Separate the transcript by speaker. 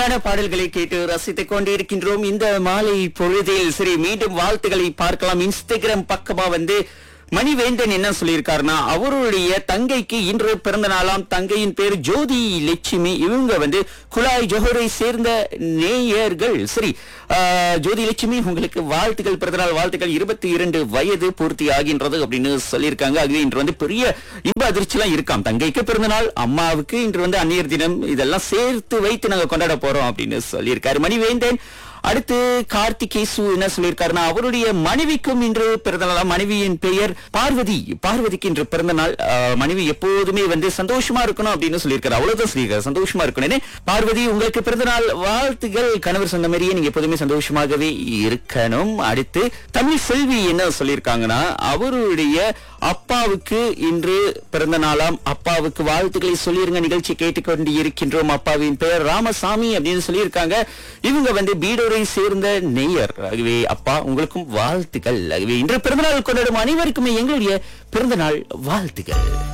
Speaker 1: இனிமையான பாடல்களை கேட்டு ரசித்துக் கொண்டிருக்கின்றோம் இந்த மாலை பொழுதில் சரி மீண்டும் வாழ்த்துக்களை பார்க்கலாம் இன்ஸ்டாகிராம் பக்கமா வந்து மணிவேந்தன் என்ன சொல்லியிருக்காருன்னா அவருடைய தங்கைக்கு இன்று பிறந்த நாளாம் தங்கையின் பேர் ஜோதி லட்சுமி இவங்க வந்து குழாய் ஜோஹரை சேர்ந்த நேயர்கள் சரி ஆஹ், ஜோதி லட்சுமி உங்களுக்கு வாழ்த்துக்கள் பிறந்தநாள் வாழ்த்துக்கள் இருபத்தி இரண்டு வயது பூர்த்தி ஆகின்றது அப்படின்னு சொல்லியிருக்காங்க ஆகவே இன்று வந்து பெரிய இன்ப அதிர்ச்சிலாம் இருக்காம் தங்கைக்கு பிறந்தநாள் அம்மாவுக்கு இன்று வந்து அந்நியர் தினம் இதெல்லாம் சேர்த்து வைத்து நாங்க கொண்டாட போறோம் அப்படின்னு சொல்லியிருக்காரு மணிவேந்தன் அடுத்து கார்த்திகேசு என்ன சொல்லியிருக்காருன்னா அவருடைய மனைவிக்கும் இன்று பிறந்த நாள் மனைவியின் பெயர் பார்வதி பார்வதிக்கு இன்று பிறந்த நாள் ஆஹ், மனைவி எப்போதுமே வந்து சந்தோஷமா இருக்கணும் அப்படின்னு சொல்லியிருக்காரு அவ்வளவுதான் சொல்லியிருக்காரு சந்தோஷமா இருக்கணும்னு பார்வதி உங்களுக்கு பிறந்த நாள் வாழ்த்துகள் கணவர் சொன்ன மாதிரியே நீங்க எப்போதுமே சந்தோஷமாகவே இருக்கணும் அடுத்து தமிழ் செல்வி என்ன சொல்லியிருக்காங்கன்னா அவருடைய அப்பாவுக்கு இன்று பிறந்த நாளாம் அப்பாவுக்கு வாழ்த்துக்களை சொல்லிருங்க நிகழ்ச்சி கேட்டுக்கொண்டு இருக்கின்றோம் அப்பாவின் பெயர் ராமசாமி அப்படின்னு சொல்லியிருக்காங்க இவங்க வந்து பீடோரை சேர்ந்த நெய்யர் ஆகவே அப்பா உங்களுக்கும் வாழ்த்துக்கள் ஆகவே இன்று பிறந்தநாள் கொண்டாடும் அனைவருக்குமே எங்களுடைய பிறந்தநாள் வாழ்த்துக்கள்